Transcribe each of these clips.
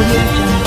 audio jungle.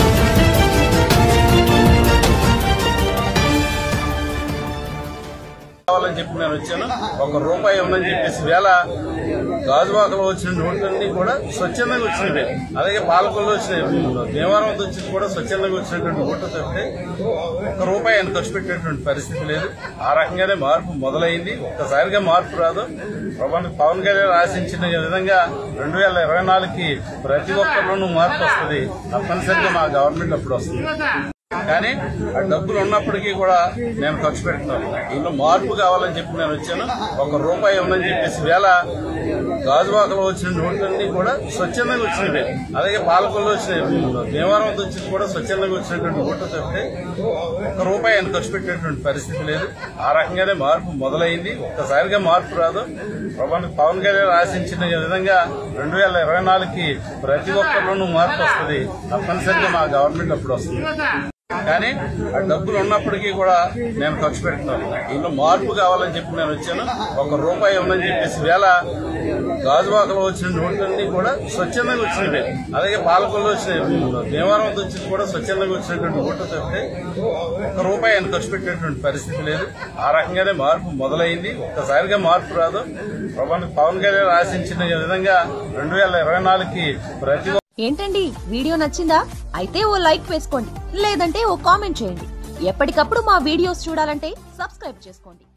కావాలని చెప్పి నేను వచ్చాను ఒక రూపాయి ఉందని చెప్పేసి వేళ గాజువాకలో వచ్చిన నోట్లన్నీ కూడా స్వచ్ఛందంగా వచ్చినవే అలాగే పాలకొల్లో వచ్చిన భీమవరం వద్ద వచ్చింది కూడా స్వచ్ఛందంగా వచ్చినటువంటి ఓట్లు తప్పితే ఒక రూపాయి ఆయన ఖర్చు పెట్టేటువంటి పరిస్థితి లేదు ఆ రకంగానే మార్పు మొదలైంది ఒక్కసారిగా మార్పు రాదు పవన్ పవన్ కళ్యాణ్ ఆశించిన విధంగా రెండు వేల ఇరవై నాలుగుకి ప్రతి ఒక్కరిలోనూ మార్పు వస్తుంది తప్పనిసరిగా మా గవర్నమెంట్ అప్పుడు వస్తుంది కానీ ఆ డబ్బులు ఉన్నప్పటికీ కూడా నేను ఖర్చు పెడుతున్నాను ఇందులో మార్పు కావాలని చెప్పి నేను వచ్చాను ఒక రూపాయి ఉందని చెప్పేసి వేళ గాజువాకలో వచ్చిన నోట్లన్నీ కూడా స్వచ్ఛందంగా వచ్చినవే అలాగే పాలకొల్లో వచ్చిన భీమవరం వద్ద వచ్చింది కూడా స్వచ్ఛందంగా వచ్చినటువంటి ఓట్లు తప్పితే ఒక రూపాయి ఆయన ఖర్చు పెట్టేటువంటి పరిస్థితి లేదు ఆ రకంగానే మార్పు మొదలైంది ఒక్కసారిగా మార్పు రాదు పవన్ పవన్ కళ్యాణ్ ఆశించిన విధంగా రెండు వేల ఇరవై నాలుగుకి ప్రతి ఒక్కరిలోనూ మార్పు వస్తుంది తప్పనిసరిగా మా గవర్నమెంట్ అప్పుడు వస్తుంది కానీ ఆ డబ్బులు ఉన్నప్పటికీ కూడా నేను ఖర్చు పెడుతున్నాను ఇందులో మార్పు కావాలని చెప్పి నేను వచ్చాను ఒక రూపాయి ఉందని చెప్పేసి వేళ గాజువాకలో వచ్చిన నోట్లన్నీ కూడా స్వచ్ఛందంగా వచ్చినవే అలాగే పాలకొల్లో వచ్చిన భీమవరం వద్ద వచ్చింది కూడా స్వచ్ఛందంగా వచ్చినటువంటి ఓట్లు తప్పితే ఒక రూపాయి ఆయన ఖర్చు పెట్టేటువంటి పరిస్థితి లేదు ఆ రకంగానే మార్పు మొదలైంది ఒక్కసారిగా మార్పు రాదు పవన్ పవన్ కళ్యాణ్ ఆశించిన విధంగా రెండు వేల ఇరవై నాలుగుకి ప్రతి ఏంటండి వీడియో నచ్చిందా అయితే ఓ లైక్ వేసుకోండి లేదంటే ఓ కామెంట్ చేయండి ఎప్పటికప్పుడు మా వీడియోస్ చూడాలంటే సబ్స్క్రైబ్ చేసుకోండి